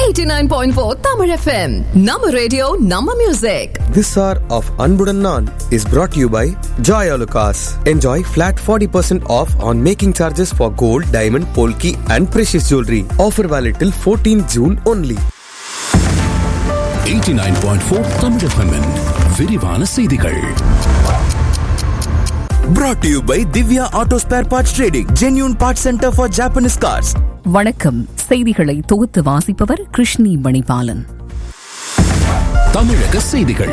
89.4 Tamil FM. Nama radio, Nama music. This hour of Anbudan Naan is brought to you by Joy Alucas. Enjoy flat 40% off on making charges for gold, diamond, polki and precious jewelry. Offer valid till 14 June only. 89.4 Tamil FM -இன் விரிவான செய்திகள் Brought to you by Divya Auto Spare Parts Trading, genuine parts center for Japanese cars. வணக்கம் செய்திகளை தொகுத்து வாசிப்பவர் கிருஷ்ணி மணிபாலன் தமிழக செய்திகள்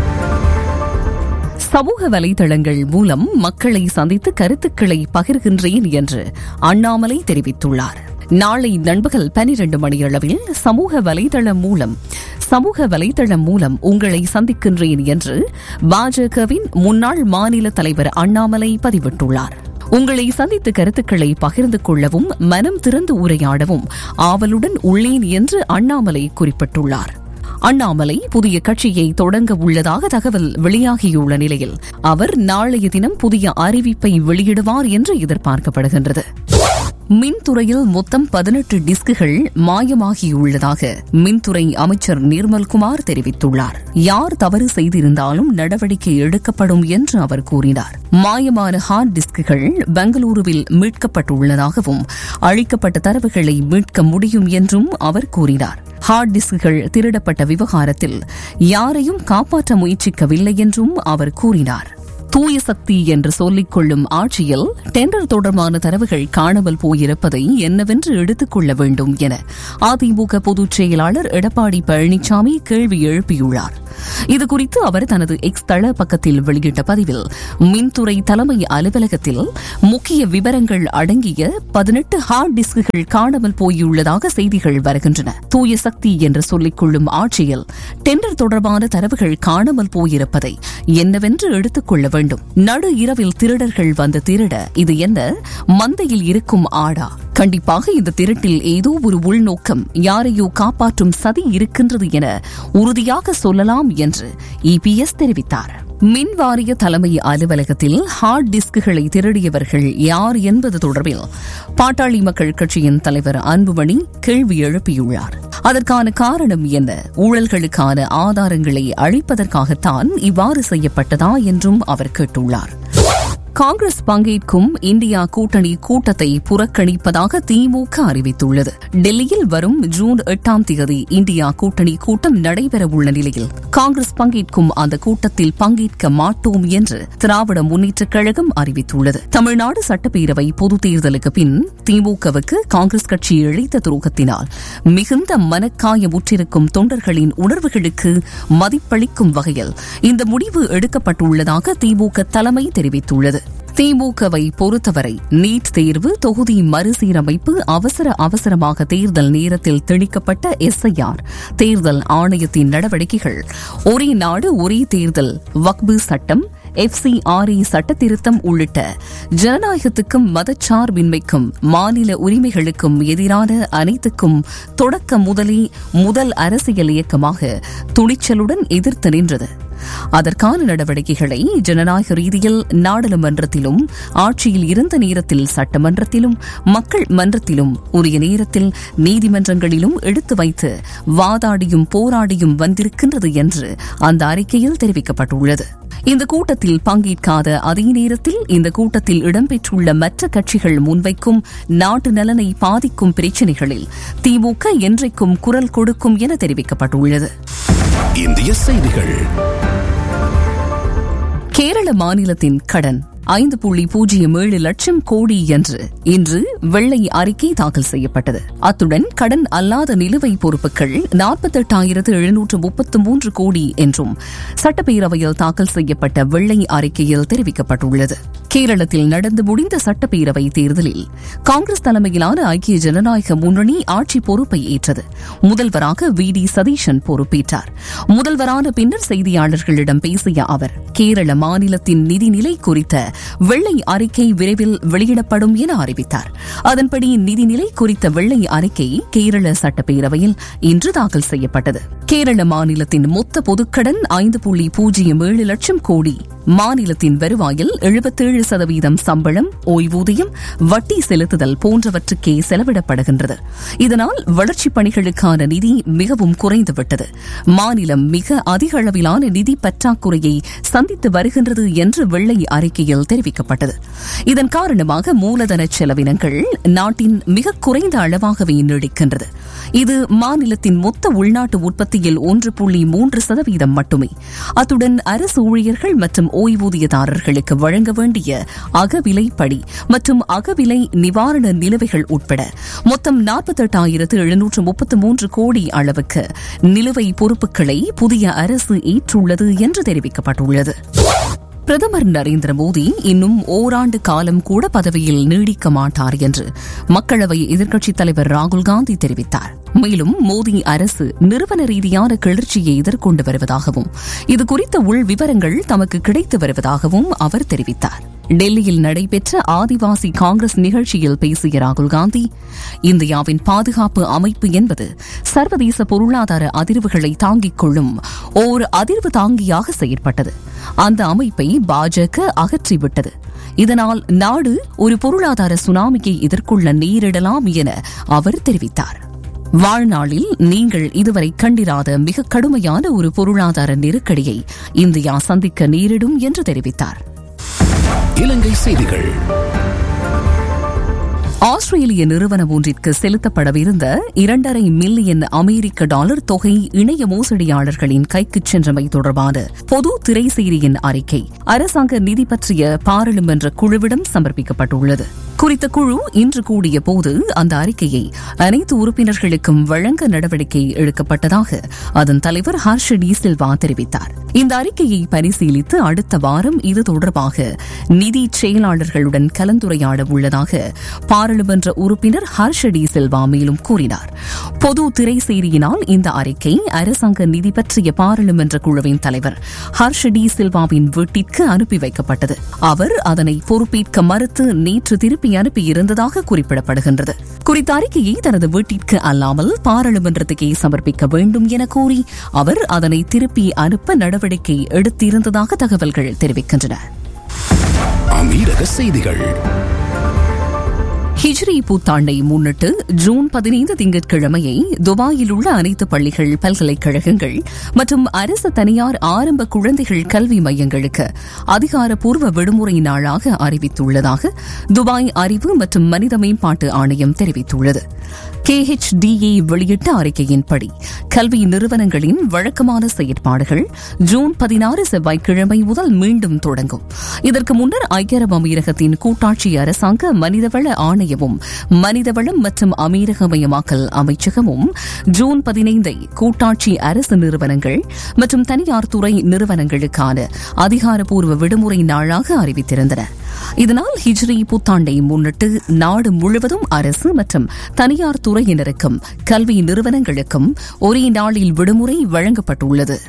சமூக வலைதளங்கள் மூலம் மக்களை சந்தித்து கருத்துக்களை பகிர்கின்றேன் என்று அண்ணாமலை தெரிவித்துள்ளார் நாளை நண்பகல் பனிரண்டு மணியளவில் சமூக வலைதளம் மூலம் சமூக வலைதளம் மூலம் உங்களை சந்திக்கின்றேன் என்று பாஜகவின் முன்னாள் மாநில தலைவர் அண்ணாமலை பதிவிட்டுள்ளார் உங்களை சந்தித்து கருத்துக்களை பகிர்ந்து கொள்ளவும் மனம் திறந்து உரையாடவும் ஆவலுடன் உள்ளேன் என்று அண்ணாமலை குறிப்பிட்டுள்ளார் அண்ணாமலை புதிய கட்சியை தொடங்க உள்ளதாக தகவல் வெளியாகியுள்ள நிலையில் அவர் நாளைய தினம் புதிய அறிவிப்பை வெளியிடுவார் என்று எதிர்பார்க்கப்படுகின்றது மின்துறையில் மொத்தம் பதினெட்டு டிஸ்குகள் மாயமாகியுள்ளதாக மின்துறை அமைச்சர் நிர்மல்குமார் தெரிவித்துள்ளார் யார் தவறு செய்திருந்தாலும் நடவடிக்கை எடுக்கப்படும் என்று அவர் கூறினார் மாயமான ஹார்ட் டிஸ்குகள் பெங்களூருவில் மீட்கப்பட்டுள்ளதாகவும் அழிக்கப்பட்ட தரவுகளை மீட்க முடியும் என்றும் அவர் கூறினார் ஹார்ட் டிஸ்குகள் திருடப்பட்ட விவகாரத்தில் யாரையும் காப்பாற்ற முயற்சிக்கவில்லை என்றும் அவர் கூறினார் தூய சக்தி என்று சொல்லிக் கொள்ளும் ஆட்சியில் டெண்டர் தொடர்பான தரவுகள் காணாமல் போயிருப்பதை என்னவென்று எடுத்துக் கொள்ள வேண்டும் என அதிமுக பொதுச் செயலாளர் எடப்பாடி பழனிசாமி கேள்வி எழுப்பியுள்ளார் இதுகுறித்து அவர் தனது எக்ஸ் தள பக்கத்தில் வெளியிட்ட பதிவில் மின்துறை தலைமை அலுவலகத்தில் முக்கிய விவரங்கள் அடங்கிய பதினெட்டு ஹார்ட் டிஸ்குகள் காணாமல் போயுள்ளதாக செய்திகள் வருகின்றன தூய சக்தி என்று சொல்லிக் கொள்ளும் ஆட்சியில் டெண்டர் தொடர்பான தரவுகள் காணாமல் போயிருப்பதை என்னவென்று எடுத்துக் கொள்ள வேண்டும் நடு இரவில் திருடர்கள் வந்து திருட இது என்ன மந்தையில் இருக்கும் ஆடா கண்டிப்பாக இந்த திருட்டில் ஏதோ ஒரு உள்நோக்கம் யாரையோ காப்பாற்றும் சதி இருக்கின்றது என உறுதியாக சொல்லலாம் என்று இபிஎஸ் தெரிவித்தார் மின் வாரிய தலைமை அலுவலகத்தில் ஹார்ட் டிஸ்குகளை திருடியவர்கள் யார் என்பது தொடர்பில் பாட்டாளி மக்கள் கட்சியின் தலைவர் அன்புமணி கேள்வி எழுப்பியுள்ளார் அதற்கான காரணம் என்ன ஊழல்களுக்கான ஆதாரங்களை அழிப்பதற்காகத்தான் இவ்வாறு செய்யப்பட்டதா என்றும் அவர் கேட்டுள்ளார் காங்கிரஸ் பங்கேற்கும் இந்தியா கூட்டணி கூட்டத்தை புறக்கணிப்பதாக திமுக அறிவித்துள்ளது டெல்லியில் வரும் ஜூன் எட்டாம் தேதி இந்தியா கூட்டணி கூட்டம் நடைபெறவுள்ள நிலையில் காங்கிரஸ் பங்கேற்கும் அந்த கூட்டத்தில் பங்கேற்க மாட்டோம் என்று திராவிட முன்னேற்றக் கழகம் அறிவித்துள்ளது தமிழ்நாடு சட்டப்பேரவை பொதுத் தேர்தலுக்கு பின் திமுகவுக்கு காங்கிரஸ் கட்சி இழைத்த துரோகத்தினால் மிகுந்த மனக்காயமுற்றிருக்கும் தொண்டர்களின் உணர்வுகளுக்கு மதிப்பளிக்கும் வகையில் இந்த முடிவு எடுக்கப்பட்டுள்ளதாக திமுக தலைமை தெரிவித்துள்ளது திமுகவை பொறுத்தவரை நீட் தேர்வு தொகுதி மறுசீரமைப்பு அவசர அவசரமாக தேர்தல் நேரத்தில் திணிக்கப்பட்ட எஸ்ஐஆர் தேர்தல் ஆணையத்தின் நடவடிக்கைகள் ஒரே நாடு ஒரே தேர்தல் வக்பு சட்டம் எஃப்சிஆர்ஏ சட்டத்திருத்தம் உள்ளிட்ட ஜனநாயகத்துக்கும் மதச்சார்பின்மைக்கும் மாநில உரிமைகளுக்கும் எதிரான அனைத்துக்கும் தொடக்க முதலே முதல் அரசியல் இயக்கமாக துணிச்சலுடன் எதிர்த்து நின்றது அதற்கான நடவடிக்கைகளை ஜனநாயக ரீதியில் நாடாளுமன்றத்திலும் ஆட்சியில் இருந்த நேரத்தில் சட்டமன்றத்திலும் மக்கள் மன்றத்திலும் உரிய நேரத்தில் நீதிமன்றங்களிலும் எடுத்து வைத்து வாதாடியும் போராடியும் வந்திருக்கின்றது என்று அந்த அறிக்கையில் தெரிவிக்கப்பட்டுள்ளது இந்த கூட்டத்தில் பங்கேற்காத அதே நேரத்தில் இந்த கூட்டத்தில் இடம்பெற்றுள்ள மற்ற கட்சிகள் முன்வைக்கும் நாட்டு நலனை பாதிக்கும் பிரச்சினைகளில் திமுக என்றைக்கும் குரல் கொடுக்கும் என தெரிவிக்கப்பட்டுள்ளது இந்திய செய்திகள் கேரள மாநிலத்தின் கடன் ஐந்து புள்ளி பூஜ்ஜியம் ஏழு லட்சம் கோடி என்று இன்று வெள்ளை அறிக்கை தாக்கல் செய்யப்பட்டது அத்துடன் கடன் அல்லாத நிலுவை பொறுப்புகள் நாற்பத்தெட்டாயிரத்து எழுநூற்று முப்பத்து மூன்று கோடி என்றும் சட்டப்பேரவையில் தாக்கல் செய்யப்பட்ட வெள்ளை அறிக்கையில் தெரிவிக்கப்பட்டுள்ளது கேரளத்தில் நடந்து முடிந்த சட்டப்பேரவை தேர்தலில் காங்கிரஸ் தலைமையிலான ஐக்கிய ஜனநாயக முன்னணி ஆட்சி பொறுப்பை ஏற்றது முதல்வராக வி டி சதீஷன் பொறுப்பேற்றார் முதல்வரான பின்னர் செய்தியாளர்களிடம் பேசிய அவர் கேரள மாநிலத்தின் நிதிநிலை குறித்த வெள்ளை அறிக்கை விரைவில் வெளியிடப்படும் என அறிவித்தார் அதன்படி நிதிநிலை குறித்த வெள்ளை அறிக்கை கேரள சட்டப்பேரவையில் இன்று தாக்கல் செய்யப்பட்டது கேரள மாநிலத்தின் மொத்த பொதுக்கடன் ஐந்து புள்ளி பூஜ்ஜியம் ஏழு லட்சம் கோடி மாநிலத்தின் வருவாயில் எழுபத்தேழு சதவீதம் சம்பளம் ஓய்வூதியம் வட்டி செலுத்துதல் போன்றவற்றுக்கே செலவிடப்படுகின்றது இதனால் வளர்ச்சிப் பணிகளுக்கான நிதி மிகவும் குறைந்துவிட்டது மாநிலம் மிக அதிக அளவிலான நிதி பற்றாக்குறையை சந்தித்து வருகின்றது என்று வெள்ளை அறிக்கையில் தெரிவிக்கப்பட்டது இதன் காரணமாக மூலதன செலவினங்கள் நாட்டின் மிக குறைந்த அளவாகவே நீடிக்கின்றது இது மாநிலத்தின் மொத்த உள்நாட்டு உற்பத்தியில் ஒன்று புள்ளி மூன்று சதவீதம் மட்டுமே அத்துடன் அரசு ஊழியர்கள் மற்றும் ஓய்வூதியதாரர்களுக்கு வழங்க வேண்டிய அகவிலைப்படி மற்றும் அகவிலை நிவாரண நிலுவைகள் உட்பட மொத்தம் நாற்பத்தெட்டாயிரத்து எழுநூற்று முப்பத்து மூன்று கோடி அளவுக்கு நிலுவை பொறுப்புகளை புதிய அரசு ஏற்றுள்ளது என்று தெரிவிக்கப்பட்டுள்ளது பிரதமர் நரேந்திர மோடி இன்னும் ஓராண்டு காலம் கூட பதவியில் நீடிக்க மாட்டார் என்று மக்களவை எதிர்க்கட்சித் தலைவர் ராகுல் காந்தி தெரிவித்தார் மேலும் மோடி அரசு நிறுவன ரீதியான கிளர்ச்சியை எதிர்கொண்டு வருவதாகவும் இது குறித்த உள் விவரங்கள் தமக்கு கிடைத்து வருவதாகவும் அவர் தெரிவித்தார் டெல்லியில் நடைபெற்ற ஆதிவாசி காங்கிரஸ் நிகழ்ச்சியில் பேசிய ராகுல் காந்தி இந்தியாவின் பாதுகாப்பு அமைப்பு என்பது சர்வதேச பொருளாதார அதிர்வுகளை தாங்கிக் கொள்ளும் ஓர் அதிர்வு தாங்கியாக செயற்பட்டது அந்த அமைப்பை பாஜக அகற்றிவிட்டது இதனால் நாடு ஒரு பொருளாதார சுனாமியை எதிர்கொள்ள நேரிடலாம் என அவர் தெரிவித்தார் வாழ்நாளில் நீங்கள் இதுவரை கண்டிராத மிக கடுமையான ஒரு பொருளாதார நெருக்கடியை இந்தியா சந்திக்க நேரிடும் என்று தெரிவித்தார் இலங்கை செய்திகள் ஆஸ்திரேலிய நிறுவனம் ஒன்றிற்கு செலுத்தப்படவிருந்த இரண்டரை மில்லியன் அமெரிக்க டாலர் தொகை இணைய மோசடியாளர்களின் கைக்கு சென்றமை தொடர்பான பொது திரைசேரியின் அறிக்கை அரசாங்க நிதி பற்றிய பாராளுமன்ற குழுவிடம் சமர்ப்பிக்கப்பட்டுள்ளது குறித்த குழு இன்று கூடிய போது அந்த அறிக்கையை அனைத்து உறுப்பினர்களுக்கும் வழங்க நடவடிக்கை எடுக்கப்பட்டதாக அதன் தலைவர் ஹர்ஷ டி சில்வா தெரிவித்தார் இந்த அறிக்கையை பரிசீலித்து அடுத்த வாரம் இது தொடர்பாக நிதி செயலாளர்களுடன் கலந்துரையாட உள்ளதாக பாராளுமன்ற உறுப்பினர் ஹர்ஷ டி சில்வா மேலும் கூறினார் பொது திரைசேரியினால் இந்த அறிக்கை அரசாங்க நிதி பற்றிய பாராளுமன்ற குழுவின் தலைவர் ஹர்ஷ டி சில்வாவின் வீட்டிற்கு அனுப்பி வைக்கப்பட்டது அவர் அதனை பொறுப்பேற்க மறுத்து நேற்று திருப்பி அனுப்பியிருந்ததாக குறிப்பிடப்படுகின்றது குறித்த அறிக்கையை தனது வீட்டிற்கு அல்லாமல் பாராளுமன்றத்துக்கே சமர்ப்பிக்க வேண்டும் என கூறி அவர் அதனை திருப்பி அனுப்ப நடவடிக்கை எடுத்திருந்ததாக தகவல்கள் தெரிவிக்கின்றன அமீரக செய்திகள் ஹிஜ்ரி புத்தாண்டை முன்னிட்டு ஜூன் பதினைந்து திங்கட்கிழமையை துபாயில் உள்ள அனைத்து பள்ளிகள் பல்கலைக்கழகங்கள் மற்றும் அரசு தனியார் ஆரம்ப குழந்தைகள் கல்வி மையங்களுக்கு அதிகாரப்பூர்வ விடுமுறை நாளாக அறிவித்துள்ளதாக துபாய் அறிவு மற்றும் மனித மேம்பாட்டு ஆணையம் தெரிவித்துள்ளது கேஹெச்டிஏ வெளியிட்ட அறிக்கையின்படி கல்வி நிறுவனங்களின் வழக்கமான செயற்பாடுகள் ஜூன் பதினாறு செவ்வாய்க்கிழமை முதல் மீண்டும் தொடங்கும் இதற்கு முன்னர் ஐக்கிய அரபு அமீரகத்தின் கூட்டாட்சி அரசாங்க மனிதவள ஆணையமும் மனிதவளம் மற்றும் அமீரகமயமாக்கல் அமைச்சகமும் ஜூன் பதினைந்தை கூட்டாட்சி அரசு நிறுவனங்கள் மற்றும் தனியார் துறை நிறுவனங்களுக்கான அதிகாரப்பூர்வ விடுமுறை நாளாக அறிவித்திருந்தன இதனால் ஹிஜ்ரி புத்தாண்டை முன்னிட்டு நாடு முழுவதும் அரசு மற்றும் தனியார் துறையினருக்கும் கல்வி நிறுவனங்களுக்கும் ஒரே நாளில் விடுமுறை வழங்கப்பட்டுள்ளது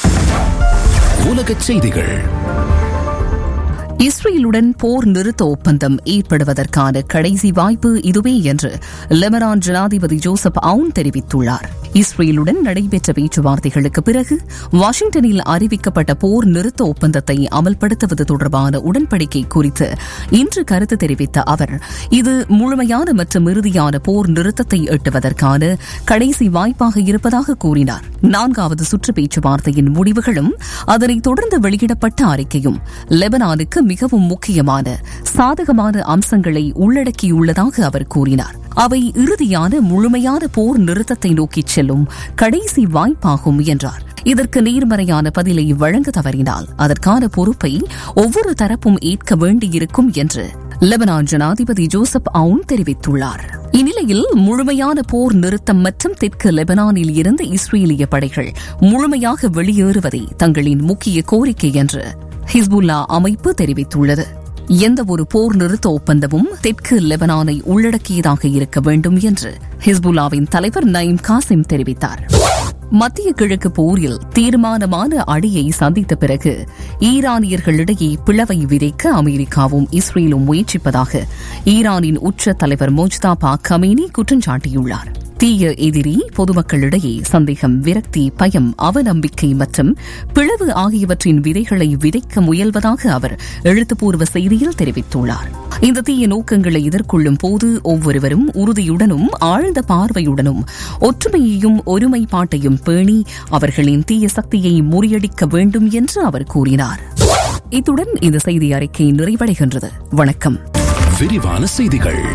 உலகச் செய்திகள் இஸ்ரேலுடன் போர் நிறுத்த ஒப்பந்தம் ஏற்படுவதற்கான கடைசி வாய்ப்பு இதுவே என்று லெபனான் ஜனாதிபதி ஜோசப் அவுன் தெரிவித்துள்ளார் இஸ்ரேலுடன் நடைபெற்ற பேச்சுவார்த்தைகளுக்கு பிறகு வாஷிங்டனில் அறிவிக்கப்பட்ட போர் நிறுத்த ஒப்பந்தத்தை அமல்படுத்துவது தொடர்பான உடன்படிக்கை குறித்து இன்று கருத்து தெரிவித்த அவர் இது முழுமையான மற்றும் இறுதியான போர் நிறுத்தத்தை எட்டுவதற்கான கடைசி வாய்ப்பாக இருப்பதாக கூறினார் நான்காவது சுற்று பேச்சுவார்த்தையின் முடிவுகளும் அதனைத் தொடர்ந்து வெளியிடப்பட்ட அறிக்கையும் லெபனானுக்கு மிகவும் முக்கியமான சாதகமான அம்சங்களை உள்ளடக்கியுள்ளதாக அவர் கூறினார் அவை இறுதியான முழுமையான போர் நிறுத்தத்தை நோக்கிச் செல்லும் கடைசி வாய்ப்பாகும் என்றார் இதற்கு நேர்மறையான பதிலை வழங்க தவறினால் அதற்கான பொறுப்பை ஒவ்வொரு தரப்பும் ஏற்க வேண்டியிருக்கும் என்று லெபனான் ஜனாதிபதி ஜோசப் அவுன் தெரிவித்துள்ளார் இந்நிலையில் முழுமையான போர் நிறுத்தம் மற்றும் தெற்கு லெபனானில் இருந்து இஸ்ரேலிய படைகள் முழுமையாக வெளியேறுவதே தங்களின் முக்கிய கோரிக்கை என்று ஹிஸ்புல்லா அமைப்பு தெரிவித்துள்ளது எந்த ஒரு போர் நிறுத்த ஒப்பந்தமும் தெற்கு லெபனானை உள்ளடக்கியதாக இருக்க வேண்டும் என்று ஹிஸ்புல்லாவின் தலைவர் நயீம் காசிம் தெரிவித்தார் மத்திய கிழக்கு போரில் தீர்மானமான அடியை சந்தித்த பிறகு ஈரானியர்களிடையே பிளவை விதைக்க அமெரிக்காவும் இஸ்ரேலும் முயற்சிப்பதாக ஈரானின் உச்ச தலைவர் மோஜ்தாபா கமேனி குற்றம் சாட்டியுள்ளார் தீய எதிரி பொதுமக்களிடையே சந்தேகம் விரக்தி பயம் அவநம்பிக்கை மற்றும் பிளவு ஆகியவற்றின் விதைகளை விதைக்க முயல்வதாக அவர் எழுத்துப்பூர்வ செய்தியில் தெரிவித்துள்ளார் இந்த தீய நோக்கங்களை எதிர்கொள்ளும் போது ஒவ்வொருவரும் உறுதியுடனும் ஆழ்ந்த பார்வையுடனும் ஒற்றுமையையும் ஒருமைப்பாட்டையும் பேணி அவர்களின் தீய சக்தியை முறியடிக்க வேண்டும் என்று அவர் கூறினார் இத்துடன் இந்த செய்தி அறிக்கை நிறைவடைகின்றது வணக்கம் விரிவான செய்திகள்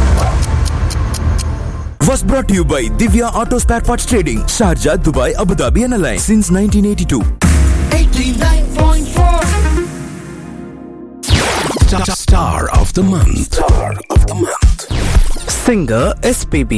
Was brought to you by Divya Auto Spare Parts Trading, Sharjah, Dubai, Abu Dhabi, and Alliance since 1982. Star of the month. Star of the month. Singer SPB